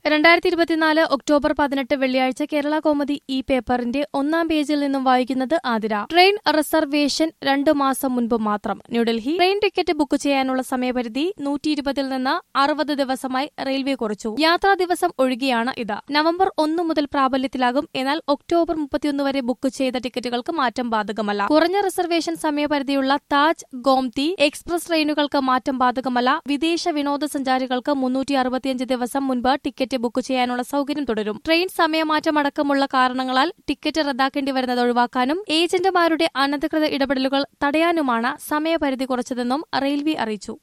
രണ്ടായിരത്തി ഇരുപത്തിനാല് ഒക്ടോബർ പതിനെട്ട് വെള്ളിയാഴ്ച കേരള കോമതി ഈ പേപ്പറിന്റെ ഒന്നാം പേജിൽ നിന്നും വായിക്കുന്നത് ആതിര ട്രെയിൻ റിസർവേഷൻ രണ്ടു മാസം മുൻപ് മാത്രം ന്യൂഡൽഹി ട്രെയിൻ ടിക്കറ്റ് ബുക്ക് ചെയ്യാനുള്ള സമയപരിധി നൂറ്റി ഇരുപതിൽ നിന്ന് അറുപത് ദിവസമായി റെയിൽവേ കുറച്ചു യാത്രാ ദിവസം ഒഴികെയാണ് ഇത് നവംബർ ഒന്ന് മുതൽ പ്രാബല്യത്തിലാകും എന്നാൽ ഒക്ടോബർ മുപ്പത്തിയൊന്ന് വരെ ബുക്ക് ചെയ്ത ടിക്കറ്റുകൾക്ക് മാറ്റം ബാധകമല്ല കുറഞ്ഞ റിസർവേഷൻ സമയപരിധിയുള്ള താജ് ഗോംതി എക്സ്പ്രസ് ട്രെയിനുകൾക്ക് മാറ്റം ബാധകമല്ല വിദേശ വിനോദസഞ്ചാരികൾക്ക് മുന്നൂറ്റി അറുപത്തിയഞ്ച് ദിവസം മുൻപ് ടിക്കറ്റ് ബുക്ക് ചെയ്യാനുള്ള സൗകര്യം തുടരും ട്രെയിൻ സമയമാറ്റം അടക്കമുള്ള കാരണങ്ങളാൽ ടിക്കറ്റ് റദ്ദാക്കേണ്ടി വരുന്നത് ഒഴിവാക്കാനും ഏജന്റുമാരുടെ അനധികൃത ഇടപെടലുകൾ തടയാനുമാണ് സമയപരിധി കുറച്ചതെന്നും റെയിൽവേ അറിയിച്ചു